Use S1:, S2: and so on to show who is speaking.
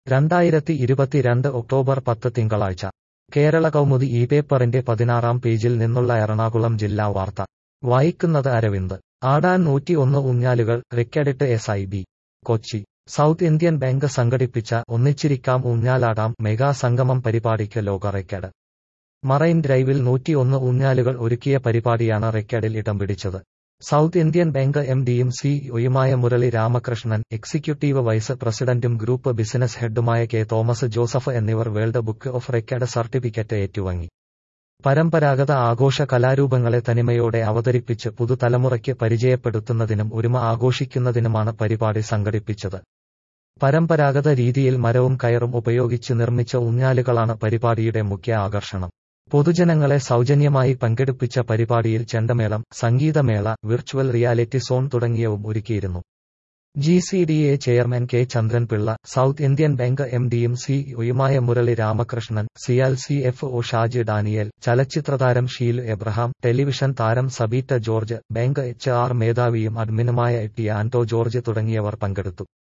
S1: രണ്ടായിരത്തി ഇരുപത്തിരണ്ട് ഒക്ടോബർ പത്ത് തിങ്കളാഴ്ച കേരള കൗമുദി ഈ പേപ്പറിന്റെ പതിനാറാം പേജിൽ നിന്നുള്ള എറണാകുളം ജില്ലാ വാർത്ത വായിക്കുന്നത് അരവിന്ദ് ആടാൻ നൂറ്റി ഒന്ന് ഊഞ്ഞാലുകൾ റെക്കഡിട്ട് S I B Kochi South Indian Bank സംഘടിപ്പിച്ച ഒന്നിച്ചിരിക്കാം ഊഞ്ഞാലാടാം മെഗാ സംഗമം പരിപാടിക്ക് ലോക റെക്കഡ് മറൈൻ ഡ്രൈവിൽ നൂറ്റിയൊന്ന് ഊഞ്ഞാലുകൾ ഒരുക്കിയ പരിപാടിയാണ് റെക്കഡിൽ ഇടം പിടിച്ചത് സൗത്ത് ഇന്ത്യൻ ബാങ്ക് എം ഡിയും സിഇഒയുമായ മുരളി രാമകൃഷ്ണൻ എക്സിക്യൂട്ടീവ് വൈസ് പ്രസിഡന്റും ഗ്രൂപ്പ് ബിസിനസ് ഹെഡുമായ കെ തോമസ് ജോസഫ് എന്നിവർ World Book of Record certificate ഏറ്റുവാങ്ങി പരമ്പരാഗത ആഘോഷ കലാരൂപങ്ങളെ തനിമയോടെ അവതരിപ്പിച്ച് പുതുതലമുറയ്ക്ക് പരിചയപ്പെടുത്തുന്നതിനും ഒരുമ ആഘോഷിക്കുന്നതിനുമാണ് പരിപാടി സംഘടിപ്പിച്ചത് പരമ്പരാഗത രീതിയിൽ മരവും കയറും ഉപയോഗിച്ച് നിർമ്മിച്ച ഊഞ്ഞാലുകളാണ് പരിപാടിയുടെ മുഖ്യ ആകർഷണം പൊതുജനങ്ങളെ സൗജന്യമായി പങ്കെടുപ്പിച്ച പരിപാടിയിൽ ചെണ്ടമേളം സംഗീതമേള വിർച്വൽ റിയാലിറ്റി സോൺ തുടങ്ങിയവും ഒരുക്കിയിരുന്നു G C D A chairman K Chandranpillai South Indian Bank M ഡിയും സിഇഒയുമായ Murali Ramakrishnan CIAL C F O Shaji Daniel ചലച്ചിത്രതാരം ഷീലു എബ്രഹാം ടെലിവിഷൻ താരം Sabitta George bank H R മേധാവിയും അഡ്മിനുമായ ടി ആന്റോ ജോർജ് തുടങ്ങിയവർ പങ്കെടുത്തു